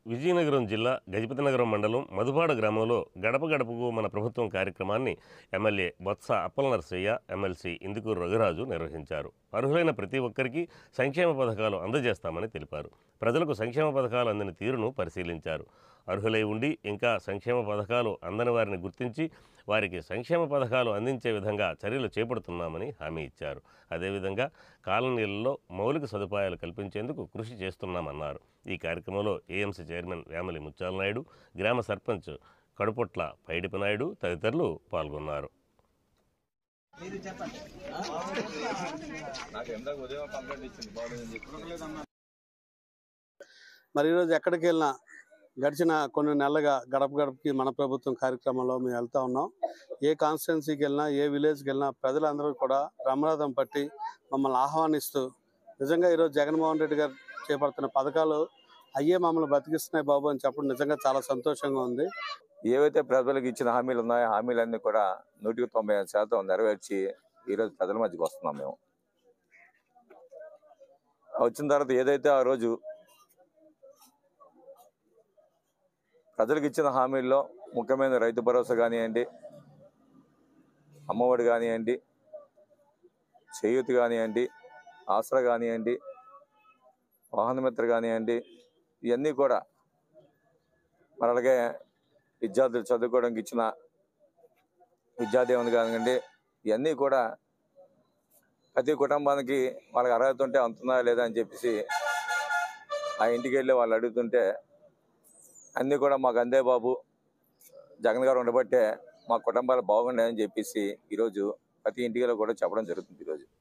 విజయనగరం జిల్లా గజపతినగరం మండలం మధుపాడ గ్రామంలో గడప గడపకు మన ప్రభుత్వం కార్యక్రమాన్ని ఎమ్మెల్యే బొత్స అప్పల నరసయ్య ఎమ్మెల్సీ ఇందుకూరు రఘురాజు నిర్వహించారు అర్హులైన ప్రతి ఒక్కరికి సంక్షేమ పథకాలు అందజేస్తామని తెలిపారు ప్రజలకు సంక్షేమ పథకాలు అందిన తీరును పరిశీలించారు అర్హులై ఉండి ఇంకా సంక్షేమ పథకాలు అందని వారిని గుర్తించి వారికి సంక్షేమ పథకాలు అందించే విధంగా చర్యలు చేపడుతున్నామని హామీ ఇచ్చారు అదేవిధంగా కాలనీలలో మౌలిక సదుపాయాలు కల్పించేందుకు కృషి చేస్తున్నామన్నారు ఈ కార్యక్రమంలో ఏఎంసీ చైర్మన్ వేమలి ముత్యాల నాయుడు గ్రామ సర్పంచ్ కడుపొట్ల పైడిపి నాయుడు తదితరులు పాల్గొన్నారు మరి ఈరోజు ఎక్కడికి వెళ్ళినా గడిచిన కొన్ని నెలలుగా గడప గడపకి మన ప్రభుత్వం కార్యక్రమంలో మేము వెళ్తా ఉన్నాం ఏ కాన్స్టిట్యున్సీకి వెళ్ళినా ఏ విలేజ్కి వెళ్ళినా ప్రజలందరూ కూడా బ్రహ్మరథం పట్టి మమ్మల్ని ఆహ్వానిస్తూ నిజంగా ఈరోజు జగన్మోహన్ రెడ్డి గారు చేపడుతున్న పథకాలు అయ్యే మమ్మల్ని బతికిస్తున్నాయి బాబు అని చెప్పడం నిజంగా చాలా సంతోషంగా ఉంది ఏవైతే ప్రజలకు ఇచ్చిన హామీలు ఉన్నాయో హామీలన్నీ కూడా నూటికి తొంభై ఐదు శాతం నెరవేర్చి ఈరోజు ప్రజల మధ్యకి వస్తున్నాం మేము వచ్చిన తర్వాత ఏదైతే ఆ రోజు ప్రజలకు ఇచ్చిన హామీల్లో ముఖ్యమైన రైతు భరోసా కానివ్వండి అమ్మఒడి కానివ్వండి చేయూతి కానివ్వండి ఆసరా కానివ్వండి వాహనమిత్ర కానివ్వండి ఇవన్నీ కూడా మరి అలాగే విద్యార్థులు చదువుకోవడానికి ఇచ్చిన విద్యాదీవెన కానివ్వండి ఇవన్నీ కూడా ప్రతి కుటుంబానికి వాళ్ళకి అర్హత ఉంటే అందుతుందా లేదా అని చెప్పేసి ఆ ఇంటికి వెళ్ళి వాళ్ళు అడుగుతుంటే అన్నీ కూడా మాకు అందే బాబు జగన్ గారు ఉండబట్టే మా కుటుంబాలు బాగున్నాయని చెప్పేసి ఈరోజు ప్రతి ఇంటికి కూడా చెప్పడం జరుగుతుంది ఈరోజు